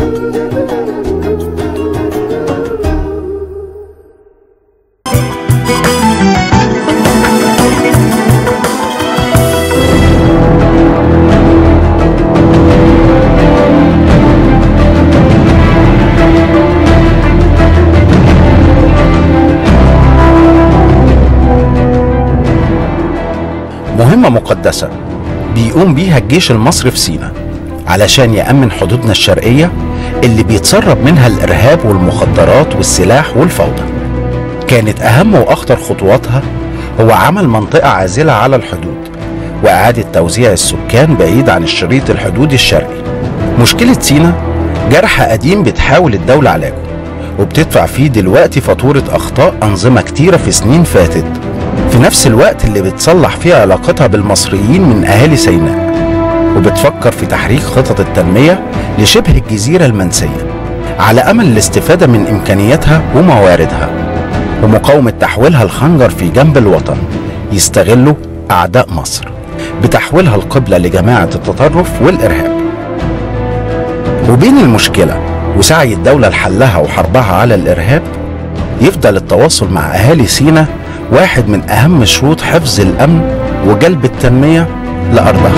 مهمة مقدسة بيقوم بيها الجيش المصري في سينا علشان يأمن حدودنا الشرقية اللي بيتسرب منها الإرهاب والمخدرات والسلاح والفوضى كانت أهم وأخطر خطواتها هو عمل منطقة عازلة على الحدود وإعادة توزيع السكان بعيد عن الشريط الحدودي الشرقي مشكلة سينا جرح قديم بتحاول الدولة علاجه وبتدفع فيه دلوقتي فاتورة أخطاء أنظمة كتيرة في سنين فاتت في نفس الوقت اللي بتصلح فيه علاقتها بالمصريين من أهالي سيناء وبتفكر في تحريك خطط التنمية لشبه الجزيرة المنسية على أمل الاستفادة من إمكانياتها ومواردها ومقاومة تحويلها الخنجر في جنب الوطن يستغله أعداء مصر بتحويلها القبلة لجماعة التطرف والإرهاب وبين المشكلة وسعي الدولة لحلها وحربها على الإرهاب يفضل التواصل مع أهالي سينا واحد من أهم شروط حفظ الأمن وجلب التنمية لأرضها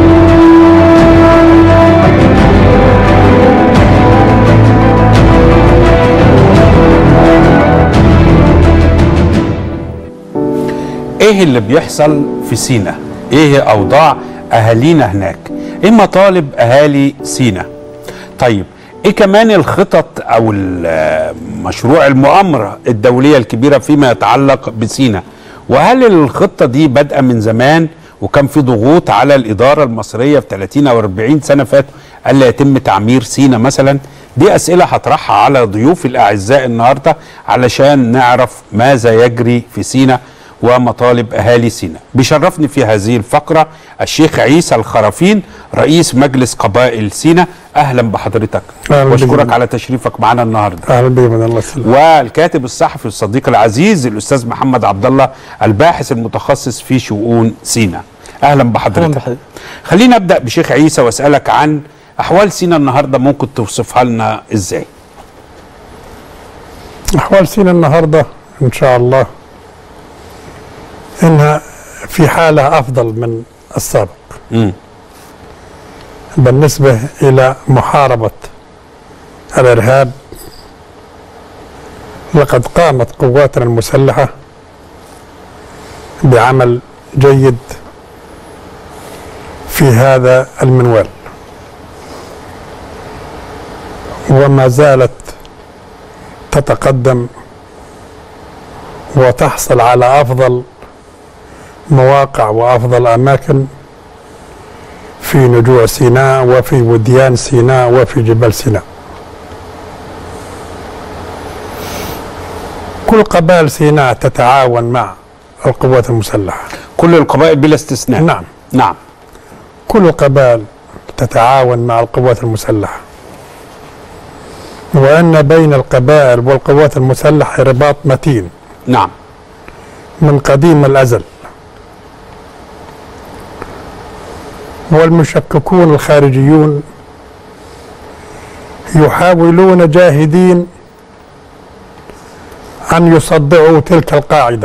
ايه اللي بيحصل في سينا ايه اوضاع اهالينا هناك ايه مطالب اهالي سينا طيب ايه كمان الخطط او ال- مشروع المؤامره الدوليه الكبيره فيما يتعلق بسينا وهل الخطه دي بادئه من زمان وكان في ضغوط على الاداره المصريه في 30 او 40 سنه فاتوا الا يتم تعمير سينا مثلا دي اسئله هطرحها على ضيوفي الاعزاء النهارده علشان نعرف ماذا يجري في سينا ومطالب اهالي سينا بيشرفني في هذه الفقره الشيخ عيسى الخرافين رئيس مجلس قبائل سينا اهلا بحضرتك أهلاً بك. واشكرك على تشريفك معنا النهارده اهلا بك من الله يسلمك والكاتب الصحفي الصديق العزيز الاستاذ محمد عبد الله الباحث المتخصص في شؤون سينا اهلا بحضرتك خلينا ابدا بشيخ عيسى واسالك عن احوال سينا النهارده ممكن توصفها لنا ازاي احوال سينا النهارده ان شاء الله انها في حاله افضل من السابق مم. بالنسبه الى محاربه الارهاب لقد قامت قواتنا المسلحه بعمل جيد في هذا المنوال وما زالت تتقدم وتحصل على افضل مواقع وافضل اماكن في نجوع سيناء وفي وديان سيناء وفي جبال سيناء كل قبائل سيناء تتعاون مع القوات المسلحه كل القبائل بلا استثناء نعم نعم كل القبائل تتعاون مع القوات المسلحة وأن بين القبائل والقوات المسلحة رباط متين نعم من قديم الأزل والمشككون الخارجيون يحاولون جاهدين أن يصدعوا تلك القاعدة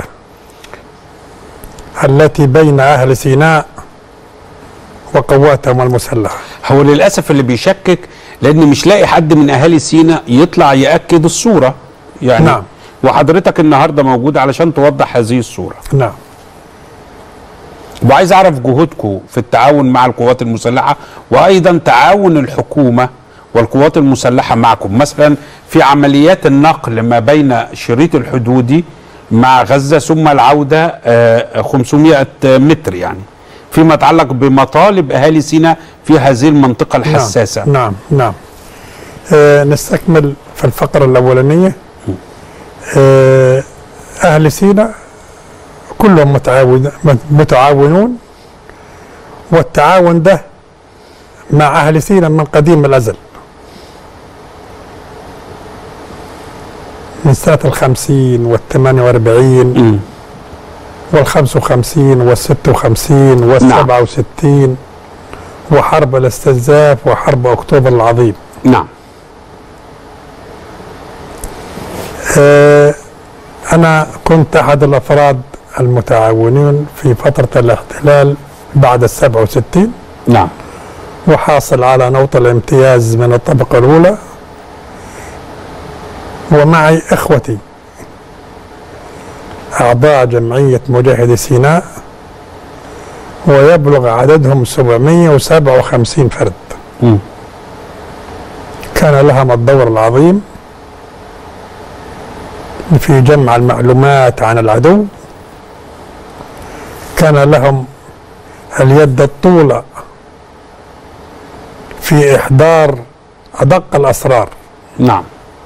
التي بين أهل سيناء وقواتهم المسلحة هو للاسف اللي بيشكك لان مش لاقي حد من اهالي سينا يطلع ياكد الصوره يعني نعم. وحضرتك النهارده موجود علشان توضح هذه الصوره نعم وعايز اعرف جهودكم في التعاون مع القوات المسلحه وايضا تعاون الحكومه والقوات المسلحه معكم مثلا في عمليات النقل ما بين الشريط الحدودي مع غزه ثم العوده آه، 500 متر يعني فيما يتعلق بمطالب اهالي سيناء في هذه المنطقه الحساسه نعم نعم, نعم. آه نستكمل في الفقرة الأولانية آه أهل سيناء كلهم متعاون متعاونون والتعاون ده مع أهل سيناء من قديم الأزل من سنة الخمسين والثمانية واربعين مم. والخمس وخمسين والست وخمسين والسبعة وستين وحرب الاستنزاف وحرب أكتوبر العظيم نعم آه، أنا كنت أحد الأفراد المتعاونين في فترة الاحتلال بعد السبعة وستين نعم وحاصل على نوط الامتياز من الطبقة الأولى ومعي إخوتي أعضاء جمعية مجاهدي سيناء ويبلغ عددهم 757 فرد مم. كان لهم الدور العظيم في جمع المعلومات عن العدو كان لهم اليد الطولة في إحضار أدق الأسرار نعم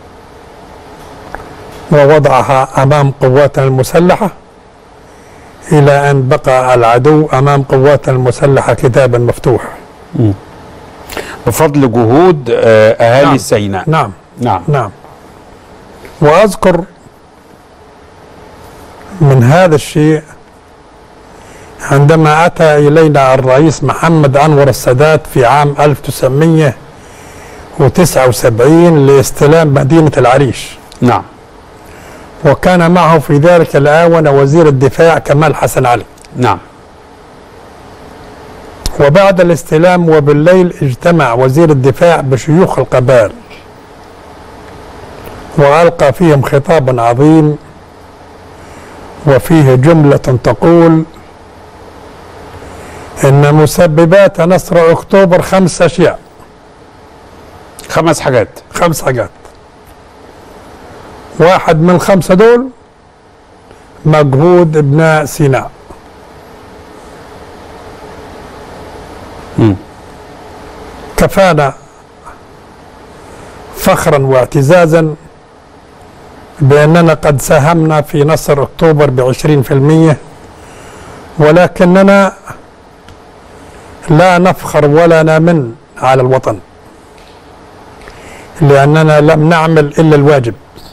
ووضعها أمام قواتنا المسلحة إلى أن بقى العدو أمام قواتنا المسلحة كتابا مفتوحا بفضل جهود آه، اهالي نعم. سيناء نعم نعم نعم وأذكر من هذا الشيء عندما أتى إلينا الرئيس محمد أنور السادات في عام 1979 لاستلام مدينة العريش نعم وكان معه في ذلك الآونة وزير الدفاع كمال حسن علي نعم وبعد الاستلام وبالليل اجتمع وزير الدفاع بشيوخ القبائل وألقى فيهم خطابا عظيم وفيه جملة تقول إن مسببات نصر أكتوبر خمس أشياء خمس حاجات خمس حاجات واحد من الخمسة دول مجهود ابناء سيناء مم. كفانا فخرا واعتزازا بأننا قد ساهمنا في نصر أكتوبر بعشرين في المية ولكننا لا نفخر ولا نمن على الوطن لأننا لم نعمل إلا الواجب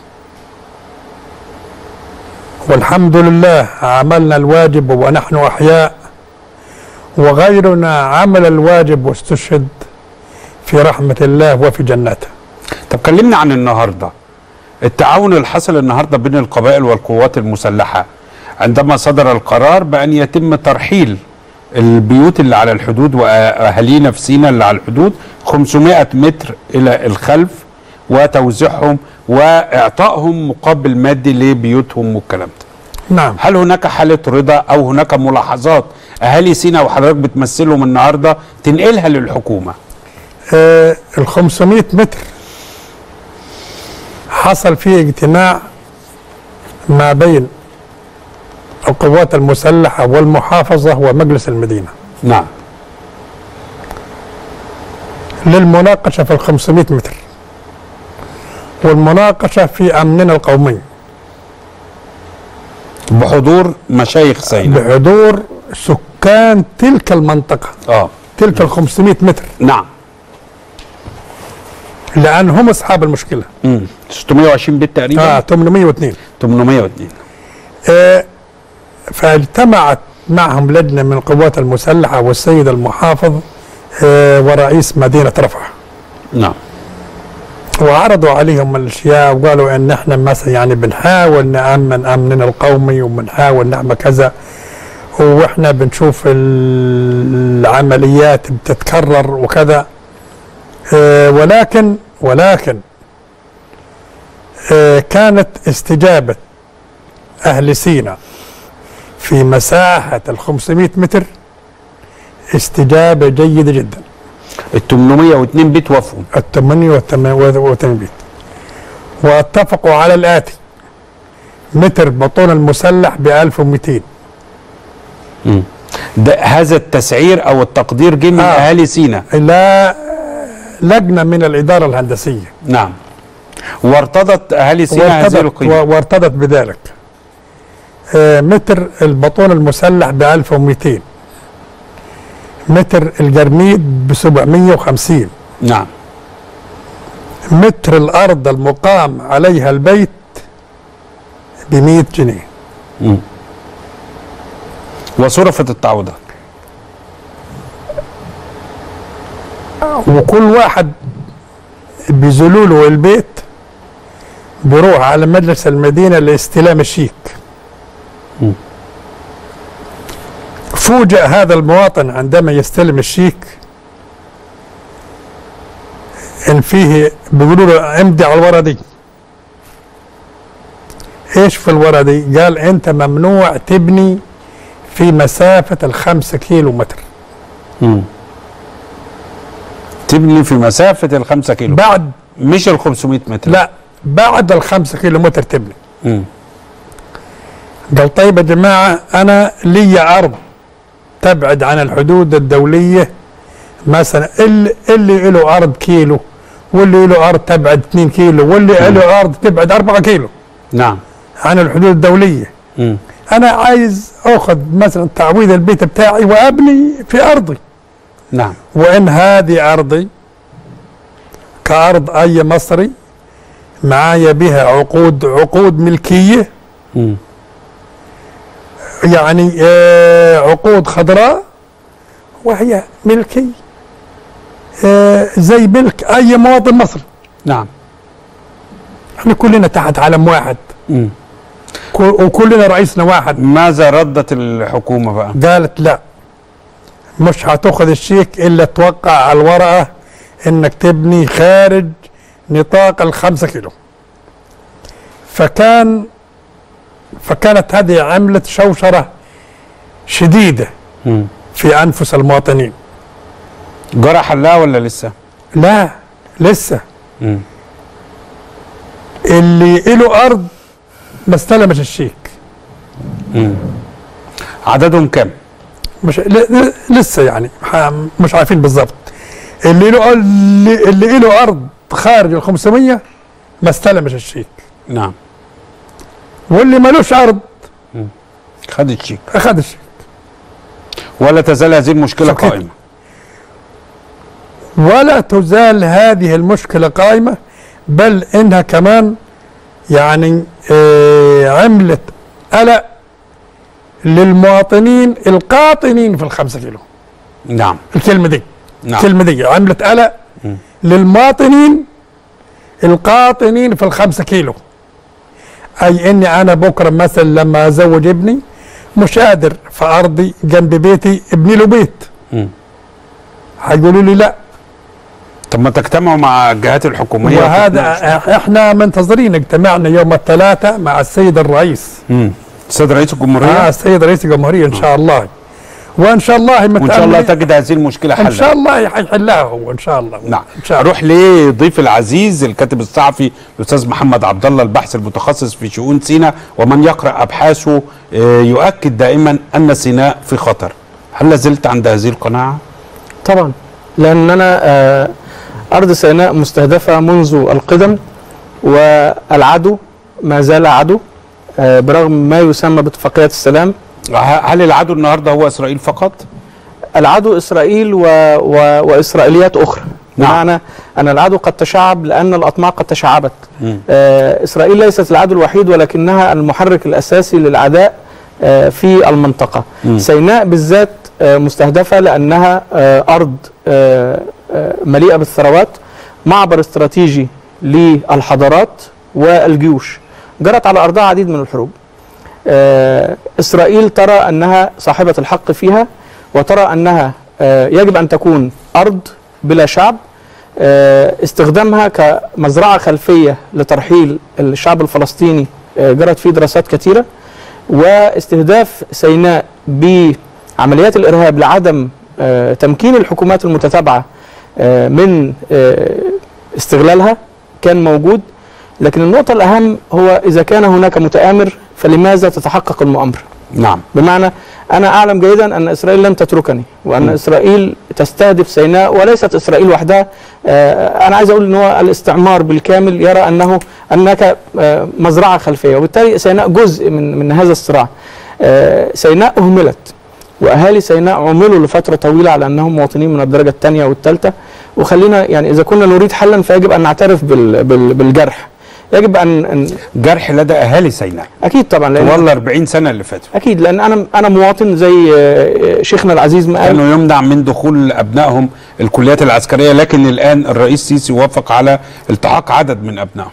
والحمد لله عملنا الواجب ونحن أحياء وغيرنا عمل الواجب واستشهد في رحمة الله وفي جناته طب كلمنا عن النهارده التعاون اللي حصل النهارده بين القبائل والقوات المسلحه عندما صدر القرار بان يتم ترحيل البيوت اللي على الحدود واهالينا في سينا اللي على الحدود 500 متر الى الخلف وتوزيعهم واعطائهم مقابل مادي لبيوتهم والكلام ده نعم هل هناك حالة رضا أو هناك ملاحظات أهالي سينا وحضرتك بتمثلهم النهاردة تنقلها للحكومة آه ال 500 متر حصل فيه اجتماع ما بين القوات المسلحة والمحافظة ومجلس المدينة نعم للمناقشة في ال 500 متر والمناقشة في أمننا القومي بحضور مشايخ سينا بحضور سكان تلك المنطقة اه تلك ال 500 متر نعم لأن هم أصحاب المشكلة مم. 620 بيت تقريبا آه 802 802 آه، فاجتمعت معهم لجنة من القوات المسلحة والسيد المحافظ آه، ورئيس مدينة رفح نعم وعرضوا عليهم الاشياء وقالوا ان احنا مثلا يعني بنحاول نامن امننا القومي وبنحاول نعمل كذا واحنا بنشوف العمليات بتتكرر وكذا آه، ولكن ولكن آه، كانت استجابه اهل سينا في مساحه ال 500 متر استجابه جيده جدا ال 802 بيت وافقوا الثمانية والثمانية بيت واتفقوا على الآتي متر بطون المسلح ب 1200 مم. ده هذا التسعير او التقدير جه من آه. اهالي سينا إلى لجنة من الإدارة الهندسية نعم وارتضت اهالي سينا هذه وارتضت, القيمه و- وارتضت بذلك آه، متر البطون المسلح ب 1200 متر الجرميد ب 750 نعم متر الأرض المقام عليها البيت ب 100 جنيه مم. وصرفت التعويضات وكل واحد بذلوله البيت بيروح على مجلس المدينة لاستلام الشيك فوجئ هذا المواطن عندما يستلم الشيك ان فيه بيقولوا له امضي على الورقه دي ايش في الورقه دي؟ قال انت ممنوع تبني في مسافه الخمسة كيلو متر تبني في مسافه الخمسة كيلو بعد مش ال 500 متر لا بعد الخمسة كيلو متر تبني مم. قال طيب يا جماعة أنا لي أرض تبعد عن الحدود الدولية مثلا اللي, اللي له أرض كيلو واللي له أرض تبعد 2 كيلو واللي له أرض تبعد 4 كيلو نعم عن الحدود الدولية مم. أنا عايز أخذ مثلا تعويض البيت بتاعي وأبني في أرضي نعم وإن هذه أرضي كأرض أي مصري معايا بها عقود عقود ملكية مم. يعني آه، عقود خضراء وهي ملكي آه، زي ملك اي مواطن مصري نعم احنا كلنا تحت علم واحد مم. كو- وكلنا رئيسنا واحد ماذا ردت الحكومه بقى قالت لا مش هتاخذ الشيك الا توقع على الورقه انك تبني خارج نطاق الخمسة كيلو فكان فكانت هذه عملت شوشرة شديدة مم. في أنفس المواطنين جرى حلها ولا لسه لا لسه مم. اللي له أرض ما استلمش الشيك عددهم كام مش ل- ل- لسه يعني ح- مش عارفين بالظبط اللي له اللي, اللي له أرض خارج ال 500 ما استلمش الشيك نعم واللي ملوش أرض خد الشيك أخذ الشيك ولا تزال هذه المشكله سكت. قائمه ولا تزال هذه المشكلة قائمة بل إنها كمان يعني آه عملت قلق للمواطنين القاطنين في الخمسة كيلو نعم الكلمة دي نعم الكلمة دي عملت قلق للمواطنين القاطنين في الخمسة كيلو أي إني أنا بكرة مثلا لما أزوج ابني مش قادر في أرضي جنب بيتي ابني له بيت مم. هيقولوا لي لا طب ما تجتمعوا مع الجهات الحكوميه وهذا وتتناقشوا. احنا منتظرين اجتماعنا يوم الثلاثاء مع السيد الرئيس مم. السيد رئيس الجمهوريه آه السيد رئيس الجمهورية ان شاء الله وان شاء الله وان شاء الله متأمل- تجد هذه المشكله حلا ان شاء الله هيحلها هو ان شاء الله نعم ان شاء الله اروح لضيف العزيز الكاتب الصحفي الاستاذ محمد عبد الله الباحث المتخصص في شؤون سيناء ومن يقرا ابحاثه آه، يؤكد دائما ان سيناء في خطر هل لازلت عند هذه القناعه طبعا لأننا آه، أرض سيناء مستهدفة منذ القدم والعدو ما زال عدو آه، برغم ما يسمى باتفاقية السلام ه- هل العدو النهارده هو اسرائيل فقط العدو إسرائيل و... و... وإسرائيليات أخرى نعم. بمعنى أن العدو قد تشعب لأن الأطماع قد تشعبت مم. آه، إسرائيل ليست العدو الوحيد ولكنها المحرك الأساسي للعداء آه، في المنطقة مم. سيناء بالذات آه، مستهدفة لأنها آه، أرض آه، آه، مليئة بالثروات معبر استراتيجي للحضارات والجيوش جرت على أرضها عديد من الحروب آه، إسرائيل ترى أنها صاحبة الحق فيها وترى أنها آه، يجب أن تكون أرض بلا شعب آه، استخدامها كمزرعة خلفية لترحيل الشعب الفلسطيني آه، جرت فيه دراسات كثيرة واستهداف سيناء بعمليات الإرهاب لعدم آه، تمكين الحكومات المتتابعة آه، من آه، استغلالها كان موجود لكن النقطة الأهم هو إذا كان هناك متآمر فلماذا تتحقق المؤامرة نعم بمعنى أنا أعلم جيدا أن إسرائيل لن تتركني وأن إسرائيل تستهدف سيناء وليست إسرائيل وحدها آه، أنا عايز أقول أن هو الاستعمار بالكامل يرى أنه أنك آه، مزرعة خلفية وبالتالي سيناء جزء من من هذا الصراع آه، سيناء أهملت وأهالي سيناء عملوا لفترة طويلة على أنهم مواطنين من الدرجة الثانية والثالثة وخلينا يعني إذا كنا نريد حلا فيجب أن نعترف بال- بال- بالجرح يجب أن أن- جرح لدى اهالي سيناء أكيد طبعا لأن طوال 40 سنه اللي فاتوا اكيد لان انا انا مواطن زي آه، شيخنا العزيز ما قال كانوا يمنع من دخول ابنائهم الكليات العسكريه لكن الان الرئيس سيسي وافق على التحاق عدد من ابنائهم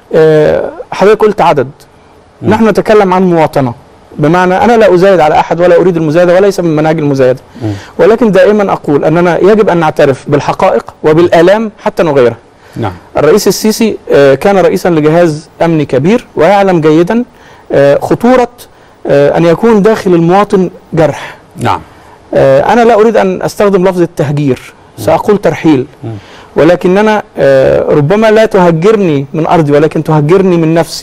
آه، حضرتك قلت عدد نحن نتكلم عن مواطنه بمعنى انا لا ازايد على احد ولا اريد المزايده وليس من منهج المزايده ولكن دائما اقول اننا يجب ان نعترف بالحقائق وبالالام حتى نغيرها نعم الرئيس السيسي آه، كان رئيسا لجهاز امني كبير ويعلم جيدا آه، خطوره آه، ان يكون داخل المواطن جرح نعم آه، انا لا اريد ان استخدم لفظ التهجير ساقول ترحيل ولكننا آه، ربما لا تهجرني من ارضي ولكن تهجرني من نفسي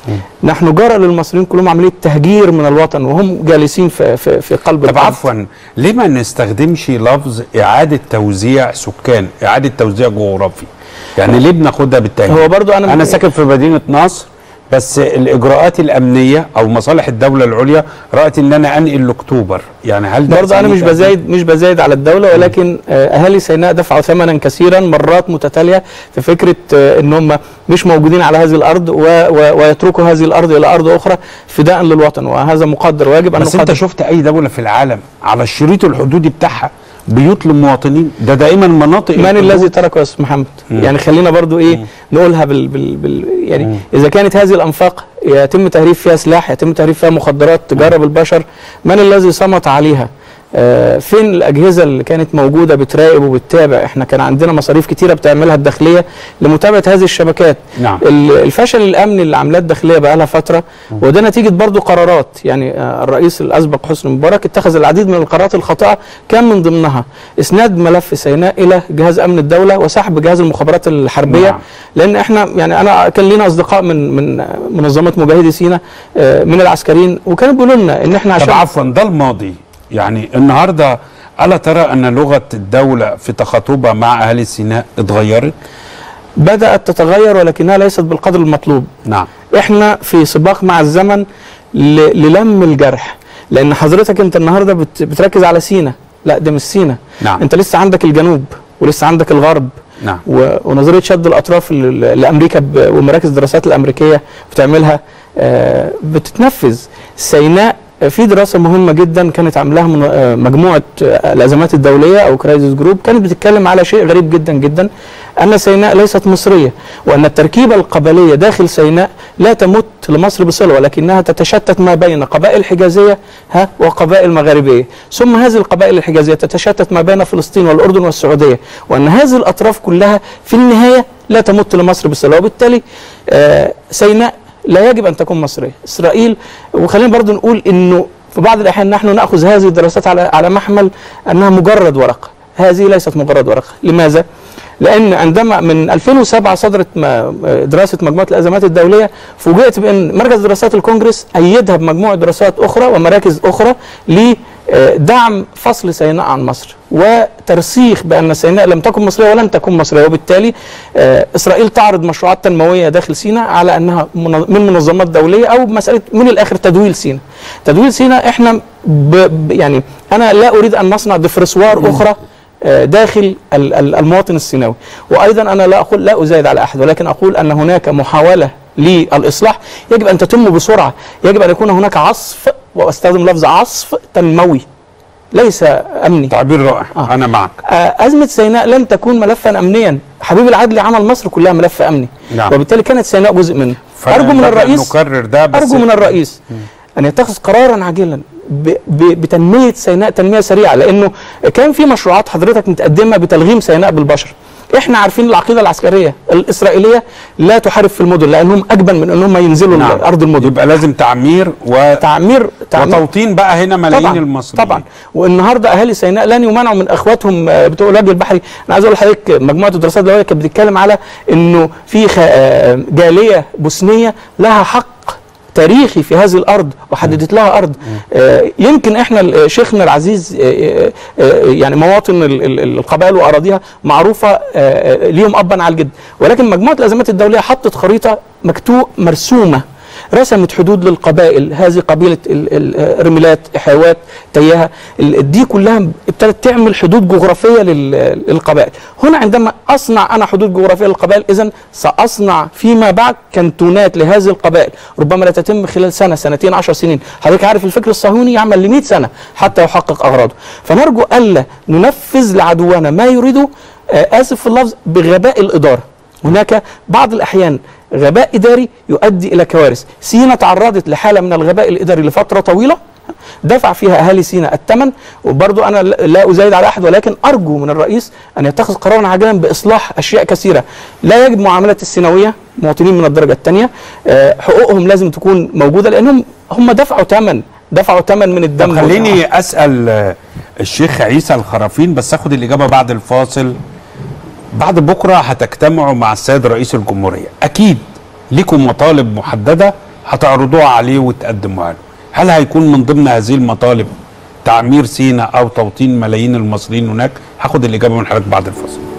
نحن جرى للمصريين كلهم عمليه تهجير من الوطن وهم جالسين في في, في قلب طب الأرض. عفوا ليه ما نستخدمش لفظ اعاده توزيع سكان اعاده توزيع جغرافي يعني ليه بناخدها بالتهجير هو برضو انا انا ساكن في مدينه نصر بس الاجراءات الامنيه او مصالح الدوله العليا رات ان انا انقل لاكتوبر يعني هل ده برضه انا سبيل مش تهجير؟ بزايد مش بزايد على الدوله ولكن آه، اهالي سيناء دفعوا ثمنا كثيرا مرات متتاليه في فكره آه، ان هم مش موجودين على هذه الارض و و ويتركوا هذه الارض الى ارض اخرى فداء للوطن وهذا مقدر ويجب ان بس انت نقدر شفت اي دوله في العالم على الشريط الحدودي بتاعها بيوت للمواطنين ده دائما مناطق من الحدود. الذي تركه يا استاذ محمد يعني خلينا برضو ايه نقولها بال, بال, بال يعني اذا كانت هذه الانفاق يتم تهريب فيها سلاح يتم تهريب فيها مخدرات تجاره بالبشر من الذي صمت عليها آه فين الاجهزه اللي كانت موجوده بتراقب وبتتابع احنا كان عندنا مصاريف كتيره بتعملها الداخليه لمتابعه هذه الشبكات نعم. ال- الفشل الامني اللي عاملاه الداخليه بقى لها فتره وده نتيجه برضو قرارات يعني آه، الرئيس الاسبق حسني مبارك اتخذ العديد من القرارات الخاطئه كان من ضمنها اسناد ملف سيناء الى جهاز امن الدوله وسحب جهاز المخابرات الحربيه نعم. لان احنا يعني انا كان لينا اصدقاء من من منظمه مجاهدي سيناء آه، من العسكريين وكانوا بيقولوا لنا ان احنا طب عشان عفوا ده الماضي يعني النهارده الا ترى ان لغه الدوله في تخاطبها مع اهالي سيناء اتغيرت؟ بدات تتغير ولكنها ليست بالقدر المطلوب نعم احنا في سباق مع الزمن ل- للم الجرح لان حضرتك انت النهارده بت- بتركز على سينا لا ده مش سينا نعم. انت لسه عندك الجنوب ولسه عندك الغرب نعم و- ونظريه شد الاطراف اللي اللي امريكا ب- ومراكز الدراسات الامريكيه بتعملها آه، بتتنفذ سيناء في دراسه مهمه جدا كانت عاملاها من آه، مجموعه آه، الازمات الدوليه او كرايزيس جروب كانت بتتكلم على شيء غريب جدا جدا ان سيناء ليست مصريه وان التركيبه القبليه داخل سيناء لا تمت لمصر بصله ولكنها تتشتت ما بين قبائل حجازيه ها وقبائل مغاربيه ثم هذه القبائل الحجازيه تتشتت ما بين فلسطين والاردن والسعوديه وان هذه الاطراف كلها في النهايه لا تمت لمصر بصله وبالتالي آه، سيناء لا يجب ان تكون مصريه اسرائيل وخلينا برضو نقول انه في بعض الاحيان نحن ناخذ هذه الدراسات على على محمل انها مجرد ورقه هذه ليست مجرد ورقه لماذا لان عندما من 2007 صدرت ما- دراسه مجموعه الازمات الدوليه فوجئت بان مركز دراسات الكونجرس ايدها بمجموعه دراسات اخرى ومراكز اخرى لدعم فصل سيناء عن مصر وترسيخ بان سيناء لم تكن مصريه ولن تكون مصريه وبالتالي آه، اسرائيل تعرض مشروعات تنمويه داخل سيناء على انها من من منظمات دوليه او مساله من الاخر تدويل سيناء تدويل سيناء احنا ب ب- يعني انا لا اريد ان نصنع دفرسوار اخرى آه، داخل ال- ال- المواطن السيناوي وايضا انا لا اقول لا ازايد على احد ولكن اقول ان هناك محاوله للاصلاح يجب ان تتم بسرعه يجب ان يكون هناك عصف واستخدم لفظ عصف تنموي ليس امني تعبير رائع آه. انا معك آه، أزمة سيناء لن تكون ملفا أمنيا حبيب العدلي عمل مصر كلها ملف أمني نعم. وبالتالي كانت سيناء جزء منه أرجو من فنبدأ الرئيس نكرر ده بس أرجو من الرئيس أن يتخذ قرارا عاجلا ب- ب- بتنمية سيناء تنمية سريعة لأنه كان في مشروعات حضرتك متقدمة بتلغيم سيناء بالبشر احنا عارفين العقيده العسكريه الاسرائيليه لا تحارب في المدن لانهم اجبن من انهم ينزلوا نعم. ارض المدن يبقى لازم تعمير و... تعمير تعمير وتوطين بقى هنا ملايين طبعا المصريين طبعا والنهارده اهالي سيناء لن يمنعوا من اخواتهم آه، بتوع الوجه البحري انا عايز اقول لحضرتك مجموعه الدراسات الدوليه كانت بتتكلم على انه في خ- آه، جاليه بوسنيه لها حق تاريخي في هذه الارض وحددت لها ارض آه، يمكن احنا ال- شيخنا العزيز آه، آه، آه، يعني مواطن ال- ال- ال- القبائل واراضيها معروفه آه، آه، ليهم ابا على الجد ولكن مجموعه الازمات الدوليه حطت خريطه مكتوب مرسومه رسمت حدود للقبائل هذه قبيلة ال- ال- رميلات إحاوات تياها ال- دي كلها ابتدت تعمل حدود جغرافية لل- للقبائل هنا عندما أصنع أنا حدود جغرافية للقبائل إذا سأصنع فيما بعد كنتونات لهذه القبائل ربما لا تتم خلال سنة سنتين عشر سنين حضرتك عارف الفكر الصهيوني يعمل ل 100 سنة حتى يحقق أغراضه فنرجو ألا ننفذ لعدونا ما يريده آه، آسف في اللفظ بغباء الإدارة هناك بعض الأحيان غباء اداري يؤدي الى كوارث سينا تعرضت لحاله من الغباء الاداري لفتره طويله دفع فيها اهالي سينا الثمن وبرضو انا لا ازايد على احد ولكن ارجو من الرئيس ان يتخذ قرارا عاجلا باصلاح اشياء كثيره لا يجب معامله السيناويه مواطنين من الدرجه الثانيه حقوقهم لازم تكون موجوده لانهم هم دفعوا ثمن دفعوا ثمن من الدم طب خليني اسال آه، الشيخ عيسى الخرافين بس اخد الاجابه بعد الفاصل بعد بكره هتجتمعوا مع السيد رئيس الجمهوريه اكيد ليكم مطالب محدده هتعرضوها عليه وتقدموها له هل هيكون من ضمن هذه المطالب تعمير سينا او توطين ملايين المصريين هناك هاخد الاجابه من حضرتك بعد الفاصل